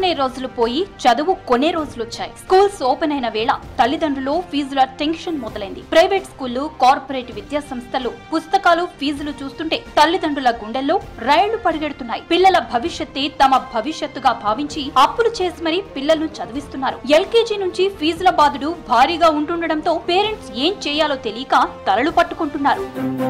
చదువుకునే రోజులు పోయి చదువు కొనే రోజులు వచ్చాయి స్కూల్స్ ఓపెన్ అయిన వేళ తల్లిదండ్రులు ఫీజుల టెన్షన్ మొదలైంది ప్రైవేట్ స్కూళ్లు కార్పొరేట్ విద్యా సంస్థలు పుస్తకాలు ఫీజులు చూస్తుంటే తల్లిదండ్రుల గుండెల్లో రైళ్లు పరిగెడుతున్నాయి పిల్లల భవిష్యత్తే తమ భవిష్యత్తుగా భావించి అప్పులు చేసి మరీ పిల్లలను చదివిస్తున్నారు ఎల్కేజీ నుంచి ఫీజుల బాధుడు భారీగా ఉంటుండటంతో పేరెంట్స్ ఏం చేయాలో తెలియక తలలు పట్టుకుంటున్నారు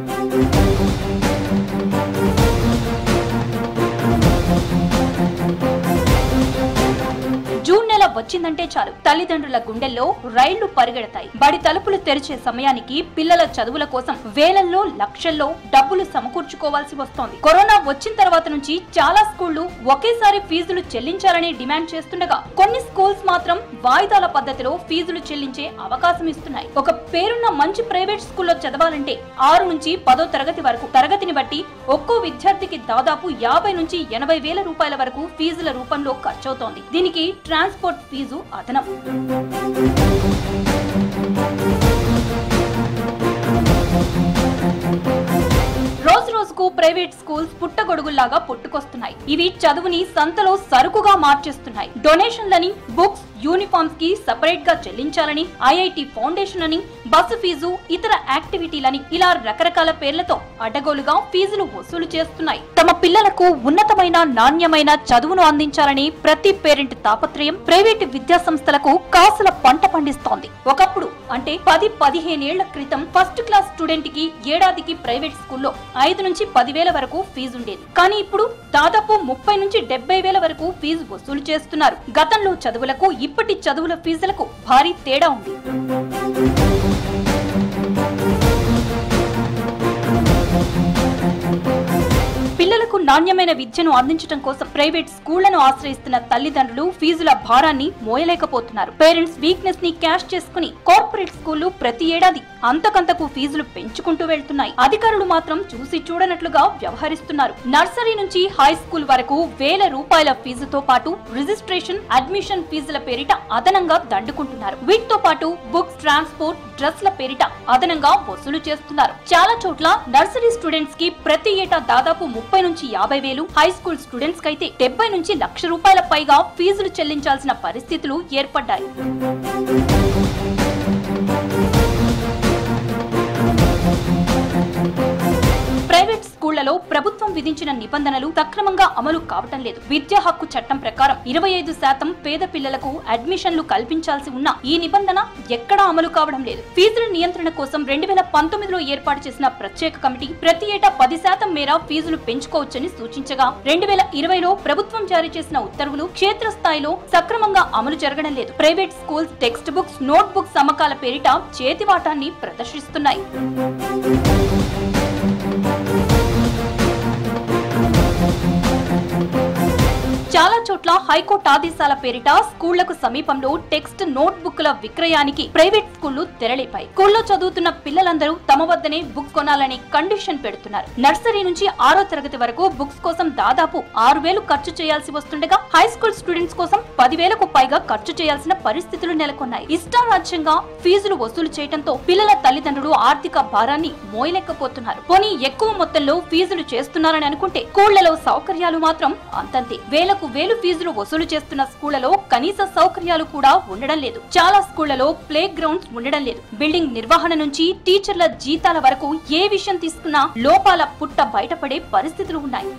జూన్ నెల వచ్చిందంటే చాలు తల్లిదండ్రుల గుండెల్లో రైళ్లు పరిగెడతాయి బడి తలుపులు తెరిచే సమయానికి పిల్లల చదువుల కోసం వేలల్లో లక్షల్లో డబ్బులు సమకూర్చుకోవాల్సి వస్తోంది కరోనా వచ్చిన తర్వాత నుంచి చాలా స్కూళ్లు ఒకేసారి ఫీజులు చెల్లించాలని డిమాండ్ చేస్తుండగా కొన్ని స్కూల్స్ మాత్రం వాయిదాల పద్ధతిలో ఫీజులు చెల్లించే అవకాశం ఇస్తున్నాయి ఒక పేరున్న మంచి ప్రైవేట్ స్కూల్లో చదవాలంటే ఆరు నుంచి పదో తరగతి వరకు తరగతిని బట్టి ఒక్కో విద్యార్థికి దాదాపు యాభై నుంచి ఎనభై వేల రూపాయల వరకు ఫీజుల రూపంలో ఖర్చవుతోంది దీనికి ట్రాన్స్పోర్ట్ ఫీజు అదనం రోజు రోజుకు ప్రైవేట్ స్కూల్స్ పుట్టగొడుగుల్లాగా పుట్టుకొస్తున్నాయి ఇవి చదువుని సంతలో సరుకుగా మార్చేస్తున్నాయి డొనేషన్లని బుక్స్ యూనిఫామ్స్ కి సపరేట్ గా చెల్లించాలని ఐఐటి ఫౌండేషన్ అని బస్సు ఫీజు ఇతర యాక్టివిటీలని ఇలా రకరకాల పేర్లతో అడ్డగోలుగా ఫీజులు వసూలు చేస్తున్నాయి తమ పిల్లలకు ఉన్నతమైన నాణ్యమైన చదువును అందించాలని ప్రతి పేరెంట్ తాపత్రయం ప్రైవేటు విద్యా సంస్థలకు కాసుల పంట పండిస్తోంది ఒకప్పుడు అంటే పది పదిహేనేళ్ల క్రితం ఫస్ట్ క్లాస్ స్టూడెంట్ కి ఏడాదికి ప్రైవేట్ స్కూల్లో ఐదు నుంచి పదివేల వరకు ఫీజు ఉండేది కానీ ఇప్పుడు దాదాపు ముప్పై నుంచి డెబ్బై వేల వరకు ఫీజు వసూలు చేస్తున్నారు గతంలో చదువులకు ఇప్పటి చదువుల ఫీజులకు భారీ తేడా ఉంది పిల్లలకు నాణ్యమైన విద్యను అందించడం కోసం ప్రైవేట్ స్కూళ్లను ఆశ్రయిస్తున్న తల్లిదండ్రులు ఫీజుల భారాన్ని మోయలేకపోతున్నారు పేరెంట్స్ వీక్నెస్ ని క్యాష్ చేసుకుని కార్పొరేట్ స్కూళ్లు ప్రతి ఏడాది అంతకంతకు ఫీజులు పెంచుకుంటూ వెళ్తున్నాయి అధికారులు మాత్రం చూసి చూడనట్లుగా వ్యవహరిస్తున్నారు నర్సరీ నుంచి హై స్కూల్ వరకు వేల రూపాయల ఫీజుతో పాటు రిజిస్ట్రేషన్ అడ్మిషన్ ఫీజుల పేరిట అదనంగా దండుకుంటున్నారు వీటితో పాటు బుక్స్ ట్రాన్స్పోర్ట్ డ్రెస్ల పేరిట అదనంగా వసూలు చేస్తున్నారు చాలా చోట్ల నర్సరీ స్టూడెంట్స్ కి ప్రతి ఏటా దాదాపు ముప్పై నుంచి యాభై వేలు హై స్కూల్ స్టూడెంట్స్ కైతే డెబ్బై నుంచి లక్ష రూపాయల పైగా ఫీజులు చెల్లించాల్సిన పరిస్థితులు ఏర్పడ్డాయి ప్రైవేట్ స్కూళ్లలో ప్రభుత్వం విధించిన నిబంధనలు సక్రమంగా అమలు కావటం లేదు విద్యా హక్కు చట్టం ప్రకారం ఇరవై ఐదు శాతం పేద పిల్లలకు అడ్మిషన్లు కల్పించాల్సి ఉన్న ఈ నిబంధన ఎక్కడా అమలు కావడం లేదు ఫీజుల నియంత్రణ కోసం రెండు వేల పంతొమ్మిదిలో ఏర్పాటు చేసిన ప్రత్యేక కమిటీ ప్రతి ఏటా పది శాతం మేర ఫీజులు పెంచుకోవచ్చని సూచించగా రెండు వేల ఇరవైలో ప్రభుత్వం జారీ చేసిన ఉత్తర్వులు క్షేత్రస్థాయిలో సక్రమంగా అమలు జరగడం లేదు private schools text books note books అమ్మకాల పేరిట చేతివాటాన్ని ప్రదర్శిస్తున్నాయి చాలా చోట్ల హైకోర్టు ఆదేశాల పేరిట స్కూళ్లకు సమీపంలో టెక్స్ట్ నోట్ బుక్ల విక్రయానికి ప్రైవేట్ స్కూళ్లు తెరలేపాయి స్కూల్లో చదువుతున్న పిల్లలందరూ తమ వద్దనే బుక్ కొనాలని కండిషన్ పెడుతున్నారు నర్సరీ నుంచి ఆరో తరగతి వరకు బుక్స్ కోసం దాదాపు ఆరు వేలు ఖర్చు చేయాల్సి వస్తుండగా హై స్కూల్ స్టూడెంట్స్ కోసం పదివేలకు పైగా ఖర్చు చేయాల్సిన పరిస్థితులు నెలకొన్నాయి ఇష్టారాజ్యంగా ఫీజులు వసూలు చేయడంతో పిల్లల తల్లిదండ్రులు ఆర్థిక భారాన్ని మోయలేకపోతున్నారు పోనీ ఎక్కువ మొత్తంలో ఫీజులు చేస్తున్నారని అనుకుంటే స్కూళ్లలో సౌకర్యాలు మాత్రం అంతంతే వేలకు వేలు ఫీజులు వసూలు చేస్తున్న స్కూళ్లలో కనీస సౌకర్యాలు కూడా ఉండడం లేదు చాలా స్కూళ్లలో ప్లే గ్రౌండ్స్ ఉండడం లేదు బిల్డింగ్ నిర్వహణ నుంచి టీచర్ల జీతాల వరకు ఏ విషయం తీసుకున్నా లోపాల పుట్ట బయటపడే పరిస్థితులు ఉన్నాయి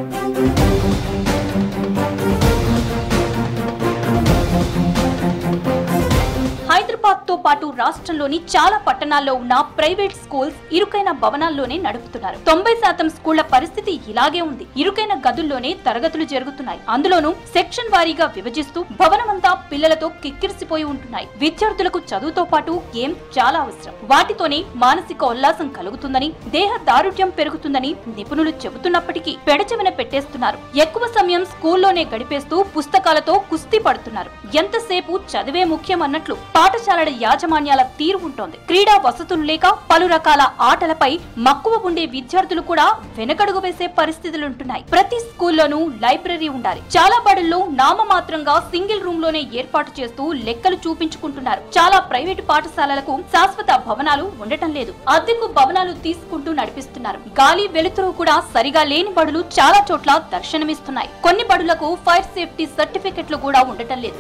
హైదరాబాద్ తో పాటు రాష్ట్రంలోని చాలా పట్టణాల్లో ఉన్న ప్రైవేట్ స్కూల్స్ ఇరుకైన భవనాల్లోనే నడుపుతున్నారు తొంభై శాతం స్కూళ్ల పరిస్థితి ఇలాగే ఉంది ఇరుకైన గదుల్లోనే తరగతులు జరుగుతున్నాయి అందులోనూ సెక్షన్ వారీగా విభజిస్తూ భవనమంతా పిల్లలతో కిక్కిరిసిపోయి ఉంటున్నాయి విద్యార్థులకు చదువుతో పాటు గేమ్ చాలా అవసరం వాటితోనే మానసిక ఉల్లాసం కలుగుతుందని దేహ దారుఢ్యం పెరుగుతుందని నిపుణులు చెబుతున్నప్పటికీ పెడచెవిన పెట్టేస్తున్నారు ఎక్కువ సమయం స్కూల్లోనే గడిపేస్తూ పుస్తకాలతో కుస్తీ పడుతున్నారు ఎంతసేపు చదివే ముఖ్యం అన్నట్లు పాఠశాల పాఠశాలల యాజమాన్యాల తీరు ఉంటోంది క్రీడా వసతులు లేక పలు రకాల ఆటలపై మక్కువ ఉండే విద్యార్థులు కూడా వెనకడుగు వేసే పరిస్థితులుంటున్నాయి ప్రతి స్కూల్లోనూ లైబ్రరీ ఉండాలి చాలా బడుల్లో నామమాత్రంగా సింగిల్ రూమ్ లోనే ఏర్పాటు చేస్తూ లెక్కలు చూపించుకుంటున్నారు చాలా ప్రైవేటు పాఠశాలలకు శాశ్వత భవనాలు ఉండటం లేదు అద్దెకు భవనాలు తీసుకుంటూ నడిపిస్తున్నారు గాలి వెలుతురు కూడా సరిగా లేని బడులు చాలా చోట్ల దర్శనమిస్తున్నాయి కొన్ని బడులకు ఫైర్ సేఫ్టీ సర్టిఫికెట్లు కూడా ఉండటం లేదు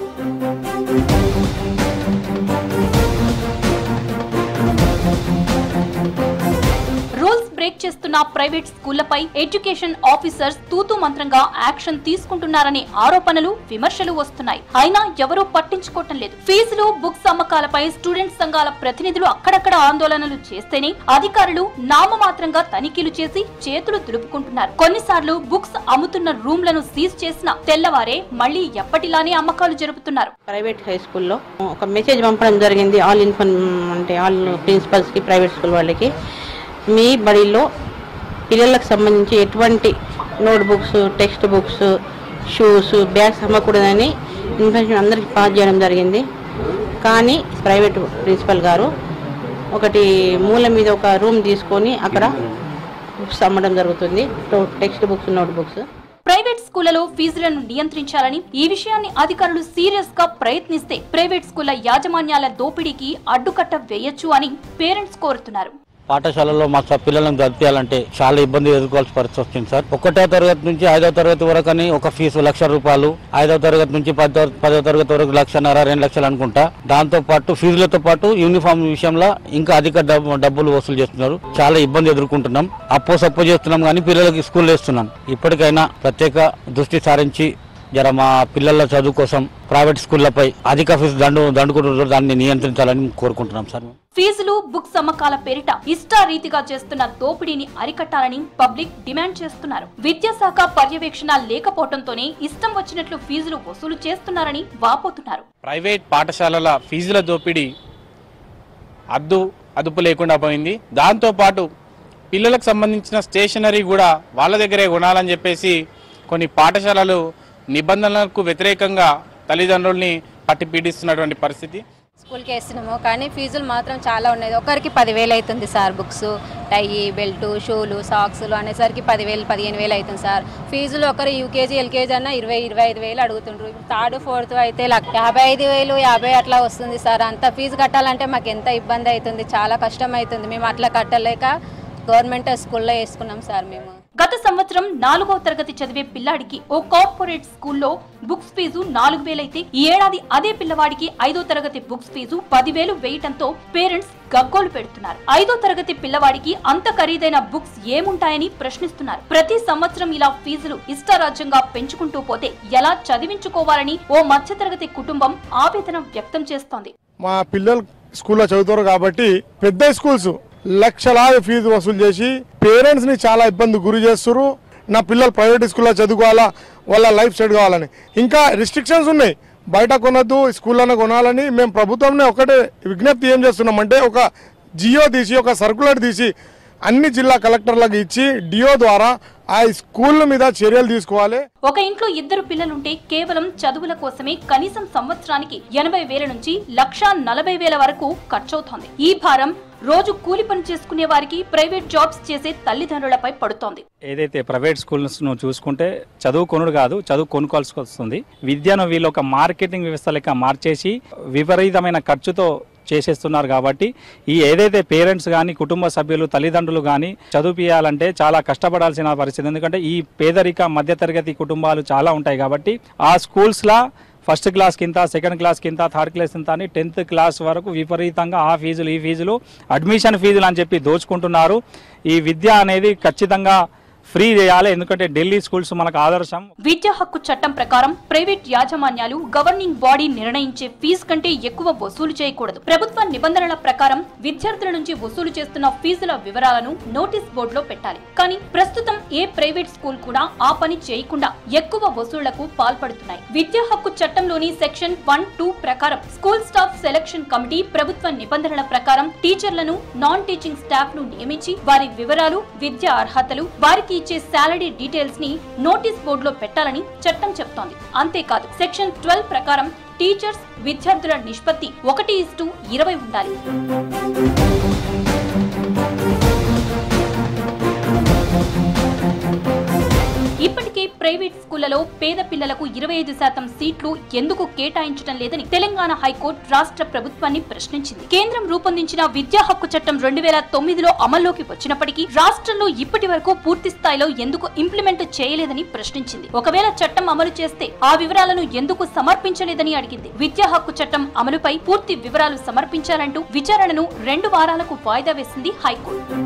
రూల్స్ బ్రేక్ చేస్తున్న ప్రైవేట్ స్కూళ్లపై ఎడ్యుకేషన్ ఆఫీసర్స్ తూతు మంత్రంగా యాక్షన్ తీసుకుంటున్నారనే ఆరోపణలు విమర్శలు వస్తున్నాయి అయినా ఎవరూ పట్టించుకోవటం లేదు ఫీజులు బుక్స్ అమ్మకాలపై స్టూడెంట్ సంఘాల ప్రతినిధులు అక్కడక్కడ ఆందోళనలు చేస్తేనే అధికారులు నామమాత్రంగా తనిఖీలు చేసి చేతులు దులుపుకుంటున్నారు కొన్నిసార్లు బుక్స్ అమ్ముతున్న రూమ్లను సీజ్ చేసిన తెల్లవారే మళ్లీ ఎప్పటిలానే అమ్మకాలు జరుపుతున్నారు ప్రైవేట్ హై స్కూల్లో ఒక మెసేజ్ పంపడం జరిగింది ఆల్ ఇన్ఫర్మ్ అంటే ఆల్ ప్రిన్సిపల్స్కి ప్రైవేట్ స్కూల్ వాళ్ళకి మీ బడిలో పిల్లలకు సంబంధించి ఎటువంటి note books text books shoes bags అమ్మకూడదని ఇన్ఫర్మేషన్ అందరికీ పాస్ చేయడం జరిగింది కానీ ప్రైవేట్ ప్రిన్సిపల్ గారు ఒకటి మూల మీద ఒక రూమ్ తీసుకొని అక్కడ బుక్స్ అమ్మడం జరుగుతుంది text books note books private స్కూళ్లలో ఫీజులను నియంత్రించాలని ఈ విషయాన్ని అధికారులు సీరియస్ గా ప్రయత్నిస్తే ప్రైవేట్ స్కూళ్ల యాజమాన్యాల దోపిడీకి అడ్డుకట్ట వేయొచ్చు అని పేరెంట్స్ కోరుతున్నారు పాఠశాలలో మా స- పిల్లలను చదివించాలంటే చాలా ఇబ్బంది ఎదుర్కోవాల్సిన పరిస్థితి వస్తుంది సార్ ఒకటో తరగతి నుంచి ఐదో తరగతి వరకు అని ఒక ఫీజు లక్ష రూపాయలు ఐదో తరగతి నుంచి పదో పదో తరగతి వరకు లక్షన్నర రెండు లక్షలు అనుకుంటా దాంతో పాటు ఫీజులతో పాటు యూనిఫామ్ విషయంలో ఇంకా అధిక డబ్బు- డబ్బులు వసూలు చేస్తున్నారు చాలా ఇబ్బంది ఎదుర్కొంటున్నాం అప్పో సప్పో చేస్తున్నాం కానీ పిల్లలకి స్కూల్ వేస్తున్నాం ఇప్పటికైనా ప్రత్యేక దృష్టి సారించి జర మా పిల్లల చదువు కోసం ప్రైవేట్ స్కూళ్లపై అధిక ఫీజు దండు దండుకుంటున్నారు దాన్ని నియంత్రించాలని కోరుకుంటున్నాం సార్ మేము. ఫీజులు బుక్స్ అమ్మకాల పేరిట ఇష్టారీతిగా చేస్తున్న దోపిడీని అరికట్టాలని పబ్లిక్ డిమాండ్ చేస్తున్నారు విద్యాశాఖ పర్యవేక్షణ లేకపోవడంతోనే ఇష్టం వచ్చినట్లు ఫీజులు వసూలు చేస్తున్నారని వాపోతున్నారు ప్రైవేట్ పాఠశాలల ఫీజుల దోపిడీ అద్దు అదుపు లేకుండా పోయింది దాంతోపాటు పిల్లలకు సంబంధించిన స్టేషనరీ కూడా వాళ్ళ దగ్గరే కొనాలని చెప్పేసి కొన్ని పాఠశాలలు నిబంధనలకు వ్యతిరేకంగా తల్లిదండ్రుల్ని పట్టి పీడిస్తున్నటువంటి పరిస్థితి స్కూల్కి వేస్తున్నాము కానీ ఫీజులు మాత్రం చాలా ఉన్నాయి ఒకరికి పదివేలు అవుతుంది సార్ బుక్స్ టై బెల్ట్ షూలు సాక్స్లు అనేసరికి పదివేలు పదిహేను వేలు అవుతుంది సార్ ఫీజులు ఒకరు యూకేజీ ఎల్కేజీ అన్న ఇరవై ఇరవై ఐదు వేలు అడుగుతుండ్రు థర్డ్ ఫోర్త్ అయితే లక్ష యాభై ఐదు వేలు యాభై అట్లా వస్తుంది సార్ అంత ఫీజు కట్టాలంటే మాకు ఎంత ఇబ్బంది అవుతుంది చాలా కష్టం అవుతుంది మేము అట్లా కట్టలేక గవర్నమెంట్ స్కూల్లో వేసుకున్నాం సార్ మేము గత సంవత్సరం నాలుగో తరగతి చదివే పిల్లాడికి ఓ కార్పొరేట్ స్కూల్లో బుక్స్ ఫీజు నాలుగు వేలైతే ఈ ఏడాది అదే పిల్లవాడికి ఐదో తరగతి బుక్స్ ఫీజు పదివేలు వేయటంతో పేరెంట్స్ గగ్గోలు పెడుతున్నారు ఐదో తరగతి పిల్లవాడికి అంత ఖరీదైన బుక్స్ ఏముంటాయని ప్రశ్నిస్తున్నారు ప్రతి సంవత్సరం ఇలా ఫీజులు ఇష్టారాజ్యంగా పెంచుకుంటూ పోతే ఎలా చదివించుకోవాలని ఓ మధ్యతరగతి కుటుంబం ఆవేదన వ్యక్తం చేస్తోంది మా పిల్లలు స్కూల్లో చదువుతారు కాబట్టి పెద్ద స్కూల్స్ లక్షలాది ఫీజు వసూలు చేసి పేరెంట్స్ ని చాలా ఇబ్బంది గురి చేస్తారు నా పిల్లలు ప్రైవేట్ స్కూల్లో చదువుకోవాలా వాళ్ళ లైఫ్ సెట్ కావాలని ఇంకా రిస్ట్రిక్షన్స్ ఉన్నాయి బయట కొనొద్దు స్కూల్లోనే కొనాలని మేము ప్రభుత్వంనే ఒకటే విజ్ఞప్తి ఏం చేస్తున్నామంటే ఒక జియో తీసి ఒక సర్కులర్ తీసి అన్ని జిల్లా కలెక్టర్లకు ఇచ్చి డిఓ ద్వారా ఆ స్కూళ్ళ మీద చర్యలు తీసుకోవాలి ఒక ఇంట్లో ఇద్దరు పిల్లలుంటే కేవలం చదువుల కోసమే కనీసం సంవత్సరానికి ఎనభై వేల నుంచి లక్షా నలభై వేల వరకు ఖర్చవుతోంది ఈ భారం రోజు కూలి పని చేసుకునే వారికి ప్రైవేట్ జాబ్స్ చేసే తల్లిదండ్రులపై పడుతోంది ఏదైతే ప్రైవేట్ స్కూల్స్ ను చూసుకుంటే చదువు కొనుడు కాదు చదువు కొనుక్కోవాల్సి వస్తుంది విద్యను వీళ్ళు ఒక మార్కెటింగ్ వ్యవస్థ లెక్క మార్చేసి విపరీతమైన ఖర్చుతో చేసేస్తున్నారు కాబట్టి ఈ ఏదైతే పేరెంట్స్ కానీ కుటుంబ సభ్యులు తల్లిదండ్రులు కానీ చదువుపియాలంటే చాలా కష్టపడాల్సిన పరిస్థితి ఎందుకంటే ఈ పేదరిక మధ్యతరగతి కుటుంబాలు చాలా ఉంటాయి కాబట్టి ఆ స్కూల్స్లా ఫస్ట్ క్లాస్ కింద సెకండ్ క్లాస్ కింద థర్డ్ క్లాస్ కింద అని టెన్త్ క్లాస్ వరకు విపరీతంగా ఆ ఫీజులు ఈ ఫీజులు అడ్మిషన్ ఫీజులు అని చెప్పి దోచుకుంటున్నారు ఈ విద్య అనేది ఖచ్చితంగా ఫ్రీ చేయాలి ఎందుకంటే ఢిల్లీ స్కూల్స్ మనకు ఆదర్శం విద్యా హక్కు చట్టం ప్రకారం ప్రైవేట్ యాజమాన్యాలు గవర్నింగ్ బాడీ నిర్ణయించే ఫీజు కంటే ఎక్కువ వసూలు చేయకూడదు ప్రభుత్వ నిబంధనల ప్రకారం విద్యార్థుల నుంచి వసూలు చేస్తున్న ఫీజుల వివరాలను నోటీస్ బోర్డులో పెట్టాలి కానీ ప్రస్తుతం ఏ ప్రైవేట్ స్కూల్ కూడా ఆ పని చేయకుండా ఎక్కువ వసూళ్లకు పాల్పడుతున్నాయి విద్యా హక్కు చట్టంలోని సెక్షన్ వన్ టూ ప్రకారం స్కూల్ స్టాఫ్ సెలక్షన్ కమిటీ ప్రభుత్వ నిబంధనల ప్రకారం టీచర్లను నాన్ టీచింగ్ స్టాఫ్ ను నియమించి వారి వివరాలు విద్యా అర్హతలు వారికి ఇచ్చే శాలరీ డీటెయిల్స్ ని నోటీస్ బోర్డులో పెట్టాలని చట్టం చెప్తోంది అంతేకాదు సెక్షన్ ట్వెల్వ్ ప్రకారం టీచర్స్ విద్యార్థుల నిష్పత్తి ఒకటి ఇస్టు ఇరవై ఉండాలి ఇప్పటికే ప్రైవేట్ స్కూళ్లలో పేద పిల్లలకు ఇరవై ఐదు శాతం సీట్లు ఎందుకు కేటాయించడం లేదని తెలంగాణ హైకోర్టు రాష్ట్ర ప్రభుత్వాన్ని ప్రశ్నించింది కేంద్రం రూపొందించిన విద్యా హక్కు చట్టం రెండు వేల తొమ్మిదిలో అమల్లోకి వచ్చినప్పటికీ రాష్ట్రంలో ఇప్పటి వరకు పూర్తి స్థాయిలో ఎందుకు ఇంప్లిమెంట్ చేయలేదని ప్రశ్నించింది ఒకవేళ చట్టం అమలు చేస్తే ఆ వివరాలను ఎందుకు సమర్పించలేదని అడిగింది విద్యా హక్కు చట్టం అమలుపై పూర్తి వివరాలు సమర్పించాలంటూ విచారణను రెండు వారాలకు వాయిదా వేసింది హైకోర్టు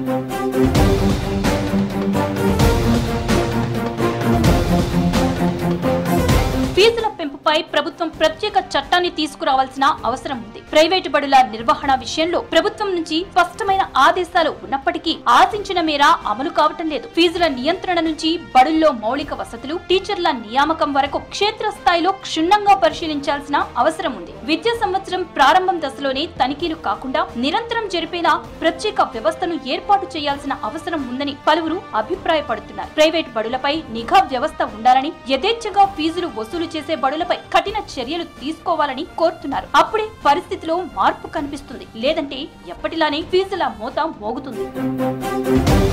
ఫీజుల పెంపుపై ప్రభుత్వం ప్రత్యేక చట్టాన్ని తీసుకురావాల్సిన అవసరం ఉంది ప్రైవేటు బడుల నిర్వహణ విషయంలో ప్రభుత్వం నుంచి స్పష్టమైన ఆదేశాలు ఉన్నప్పటికీ ఆశించిన మేర అమలు కావటం లేదు ఫీజుల నియంత్రణ నుంచి బడుల్లో మౌలిక వసతులు టీచర్ల నియామకం వరకు క్షేత్రస్థాయిలో క్షుణ్ణంగా పరిశీలించాల్సిన అవసరం ఉంది విద్యా సంవత్సరం ప్రారంభం దశలోనే తనిఖీలు కాకుండా నిరంతరం జరిపేలా ప్రత్యేక వ్యవస్థను ఏర్పాటు చేయాల్సిన అవసరం ఉందని పలువురు అభిప్రాయపడుతున్నారు ప్రైవేట్ బడులపై నిఘా వ్యవస్థ ఉండాలని యథేచ్ఛగా ఫీజులు వసూలు చేసే బడులపై కఠిన చర్యలు తీసుకోవాలని కోరుతున్నారు అప్పుడే పరిస్థితిలో మార్పు కనిపిస్తుంది లేదంటే ఎప్పటిలానే ఫీజుల మోత మోగుతుంది